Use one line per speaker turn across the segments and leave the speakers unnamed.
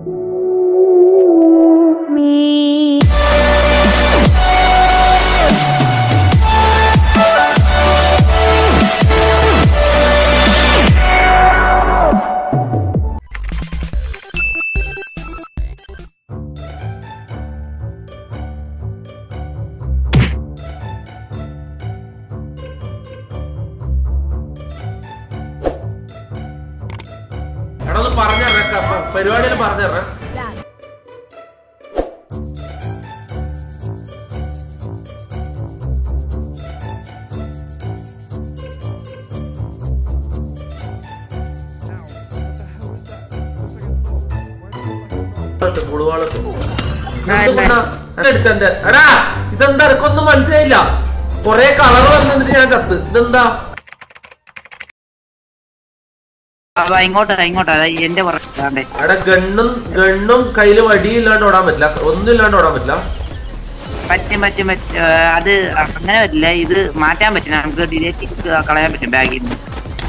me.
എടാ ഒന്ന് പറഞ്ഞേ പരിപാടിയിൽ പറഞ്ഞേ കുളുവാളത്ത് അടിച്ചെന്റെ എടാ ഇതെന്താ എനിക്കൊന്നും മനസ്സിലായില്ല കൊറേ കളർ വന്നിട്ട് ഞാൻ ചത്ത് ഇതെന്താ
അവ ഇങ്ങോട്ടാ ഇങ്ങോട്ടാ അതാ എന്റെ പുറത്താണ്ടേ
എടാ ഗണ്ണും ഗണ്ണും കയ്യില് വടിയില്ലാണ്ട് ഓടാൻ പറ്റില്ല ഒന്നും ഇല്ലാണ്ട് ഓടാൻ പറ്റില്ല
പറ്റും പറ്റും പറ്റും ആ, അത് അങ്ങനെ പറ്റില്ല ഇത് മാറ്റാൻ പറ്റും നമുക്ക് ഡിലേറ്റ് കളയാൻ പറ്റും ബാഗിൽ നിന്ന്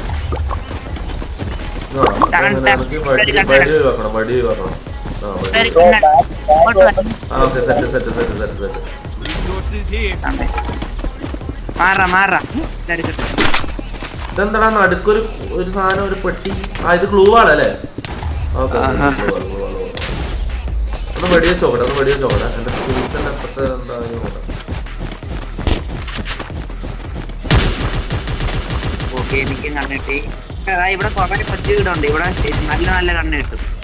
ആ, അപ്പൊ അങ്ങനെ നമുക്ക് ഈ വടി വടി വെക്കണം വടി വെക്കണം ആ വടി.
ഒരു കണ്ണ് ഇങ്ങോട്ട് വരണം.
ആ okay set set set set set
ആണ്ടേ. മാറാ മാറാ ഇതെടുക്കട്ടെ.
ഇതെന്താടാ നടുക്കൊരു ഒരു സാധനം ഒരു പെട്ടി ആ ഇത് ഗ്ലൂ ആണല്ലേ ഓക്കെ
ആ, ആ.
ഒന്ന് വെടി വെച്ചോക്കട്ടെ ഒന്ന് വെടി വെച്ചോക്കട്ടെ എന്റെ സ്കൂൾസിന്റെ അപ്പുറത്ത് എന്താ നോക്കട്ടെ
ഓക്കെ എനിക്ക് കണ്ണിട്ടി ആ, ഇവിടെ കുറെ കൊച്ചു വീടുണ്ട് ഇവിടെ നല്ല നല്ല കണ്ണ് കിട്ടും